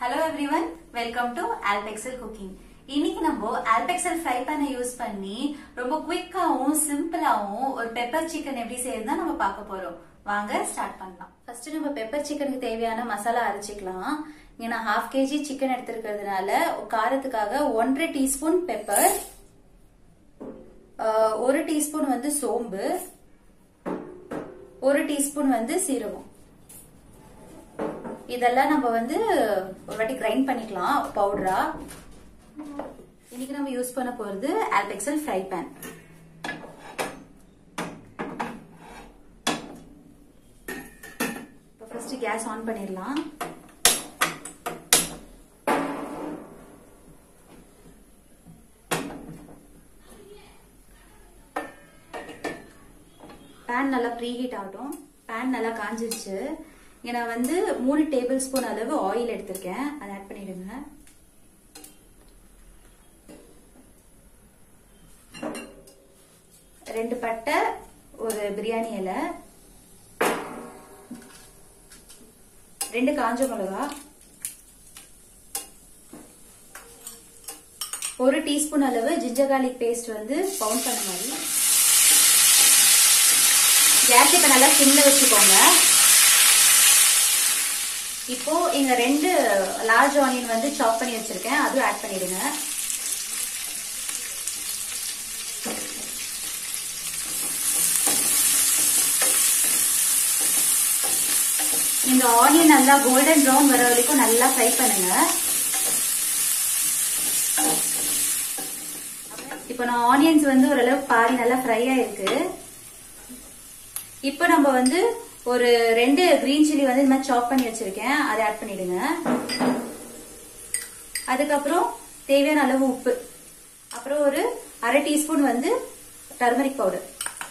hello everyone welcome to ஆல்பெக்சல் cooking இன்னைக்கு நம்ம ஆல்பெக்சல் ஃப்ரை பேனை யூஸ் பண்ணி ரொம்ப குவிக்காவும் சிம்பிளாவும் ஒரு பெப்பர் சிக்கன் எப்படி செய்யறதுதான் நம்ம பார்க்க போறோம் வாங்க ஸ்டார்ட் பண்ணலாம் ஃபர்ஸ்ட் நம்ம பெப்பர் சிக்கனுக்கு தேவையான மசாலா அரைச்சிக்கலாம் இங்க நான் ஹாஃப் கேஜி சிக்கன் எடுத்திருக்கிறதுனால காரத்துக்காக ஒன்றரை டீஸ்பூன் பெப்பர் ஒரு டீஸ்பூன் வந்து சோம்பு ஒரு டீஸ்பூன் வந்து சீரகம் இதெல்லாம் நம்ம வந்து ஒரு வாட்டி கிரைண்ட் பண்ணிக்கலாம் பவுடரா இன்னைக்கு நம்ம யூஸ் பண்ண போறது ஆல்பெக்சல் ஃப்ரை பேன் இப்போ ஃபர்ஸ்ட் கேஸ் ஆன் பண்ணிடலாம் பேன் நல்லா ப்ரீ ஹீட் ஆகட்டும் பேன் நல்லா காஞ்சிருச்சு இங்க நான் வந்து மூணு டேபிள் ஸ்பூன் அளவு ஆயில் எடுத்திருக்கேன் அதை ஆட் பண்ணிடுங்க ரெண்டு பட்டை ஒரு பிரியாணி இலை ரெண்டு காஞ்ச மிளகா ஒரு டீஸ்பூன் அளவு ஜிஞ்சர் கார்லிக் பேஸ்ட் வந்து பவுண்ட் பண்ண மாதிரி கேஸ் இப்ப நல்லா சிம்ல வச்சுக்கோங்க இப்போ இங்க ரெண்டு லார்ஜ் ஆனியன் வந்து சாப் பண்ணி வச்சிருக்கேன் அதுவும் ஆட் பண்ணிடுங்க இந்த ஆனியன் நல்லா கோல்டன் ப்ரௌன் வர வரைக்கும் நல்லா ஃப்ரை பண்ணுங்க இப்போ நான் ஆனியன்ஸ் வந்து ஓரளவுக்கு பாதி நல்லா ஃப்ரை ஆயிருக்கு இப்போ நம்ம வந்து ஒரு ரெண்டு கிரீன் சில்லி வந்து இந்த மாதிரி சாப் பண்ணி வச்சிருக்கேன் அதை ஆட் பண்ணிடுங்க அதுக்கப்புறம் தேவையான அளவு உப்பு அப்புறம் ஒரு அரை டீஸ்பூன் வந்து டர்மரிக் பவுடர்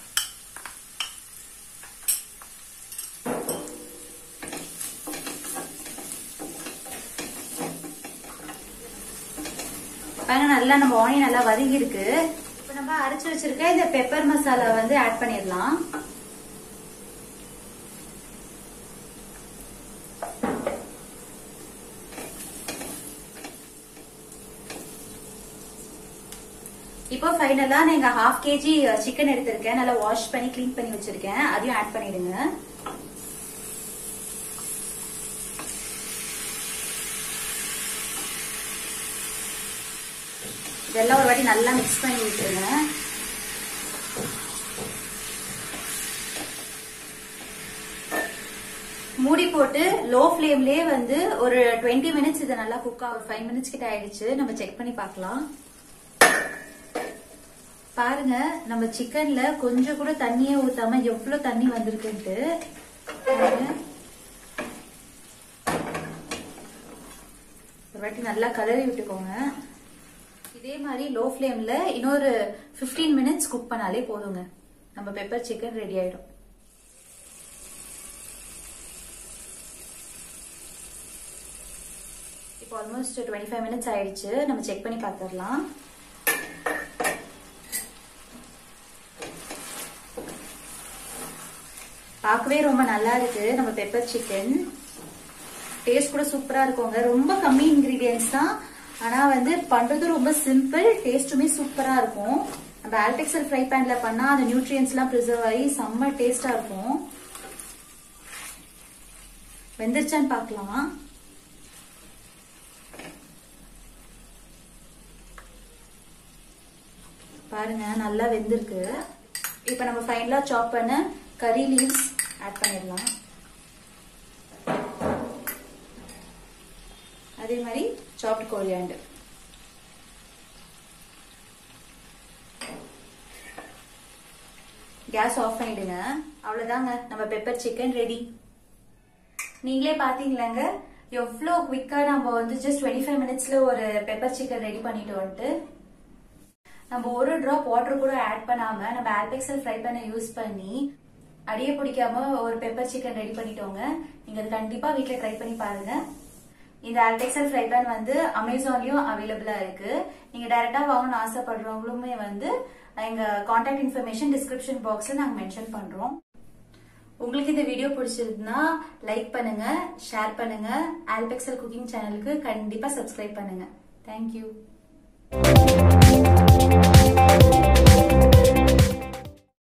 பாருங்க நல்லா நம்ம ஆனியன் நல்லா வதங்கி இருக்கு இப்போ நம்ம அரைச்சு வச்சிருக்க இந்த பெப்பர் மசாலா வந்து ஆட் பண்ணிடலாம் இப்போ ஃபைனலா நான் இங்க ஹாஃப் கேஜி சிக்கன் எடுத்திருக்கேன் நல்லா வாஷ் பண்ணி க்ளீன் பண்ணி வச்சிருக்கேன் அதையும் ஆட் பண்ணிடுங்க இதெல்லாம் ஒரு வாட்டி நல்லா மிக்ஸ் பண்ணி விட்டுருங்க மூடி போட்டு லோ ஃப்ளேம்லயே வந்து ஒரு டுவெண்ட்டி மினிட்ஸ் இதை நல்லா குக் ஆகும் ஃபைவ் மினிட்ஸ் கிட்ட ஆயிடுச்சு நம்ம செக் பண்ணி பார்க்கலாம் பாருங்க நம்ம சிக்கன்ல கொஞ்சம் கூட தண்ணியே ஊத்தாம எவ்வளவு தண்ணி வந்திருக்குன்ட்டு ஒரு வாட்டி நல்லா கலரி விட்டுக்கோங்க இதே மாதிரி லோ ஃப்ளேம்ல இன்னொரு பிப்டீன் மினிட்ஸ் குக் பண்ணாலே போதுங்க நம்ம பெப்பர் சிக்கன் ரெடி ஆயிடும் இப்போ ஆல்மோஸ்ட் டுவெண்ட்டி ஃபைவ் மினிட்ஸ் ஆயிடுச்சு நம்ம செக் பண்ணி பார்த்துடலாம் பார்க்கவே ரொம்ப நல்லா இருக்கு நம்ம பெப்பர் சிக்கன் டேஸ்ட் கூட சூப்பரா இருக்குங்க ரொம்ப கம்மி இன்கிரீடியன்ஸ் தான் ஆனா வந்து பண்றது ரொம்ப சிம்பிள் டேஸ்ட்டுமே சூப்பரா இருக்கும் நம்ம ஆல்டெக்சல் ஃப்ரை பேன்ல பண்ணா அந்த நியூட்ரியன்ஸ் எல்லாம் ப்ரிசர்வ் ஆகி செம்ம டேஸ்டா இருக்கும் வெந்துருச்சான்னு பார்க்கலாம் பாருங்க நல்லா வெந்திருக்கு இப்போ நம்ம ஃபைனலா சாப் பண்ண கறி லீவ்ஸ் ஆட் பண்ணிடலாம் அதே மாதிரி சாப்ட் கோரியாண்டு கேஸ் ஆஃப் பண்ணிடுங்க அவ்வளவுதாங்க நம்ம பெப்பர் சிக்கன் ரெடி நீங்களே பாத்தீங்களாங்க எவ்வளோ குவிக்கா நம்ம வந்து ஜஸ்ட் டுவெண்ட்டி ஃபைவ் மினிட்ஸ்ல ஒரு பெப்பர் சிக்கன் ரெடி பண்ணிட்டு வந்துட்டு நம்ம ஒரு ட்ராப் வாட்டர் கூட ஆட் பண்ணாம நம்ம ஆல்பெக்சல் ஃப்ரை பண்ண யூஸ் பண்ணி அடியே பிடிக்காம ஒரு பெப்பர் சிக்கன் ரெடி பண்ணிட்டோங்க நீங்க அது கண்டிப்பா வீட்ல ட்ரை பண்ணி பாருங்க இந்த ஆல்டெக்சல் ஃப்ரை பேன் வந்து அமேசான்லயும் அவைலபிளா இருக்கு நீங்க டைரக்டா வாங்கணும்னு ஆசைப்படுறவங்களுமே வந்து எங்க கான்டாக்ட் இன்ஃபர்மேஷன் டிஸ்கிரிப்ஷன் பாக்ஸ்ல நாங்க மென்ஷன் பண்றோம் உங்களுக்கு இந்த வீடியோ பிடிச்சிருந்தா லைக் பண்ணுங்க ஷேர் பண்ணுங்க ஆல்பெக்சல் குக்கிங் சேனலுக்கு கண்டிப்பா சப்ஸ்கிரைப் பண்ணுங்க தேங்க்யூ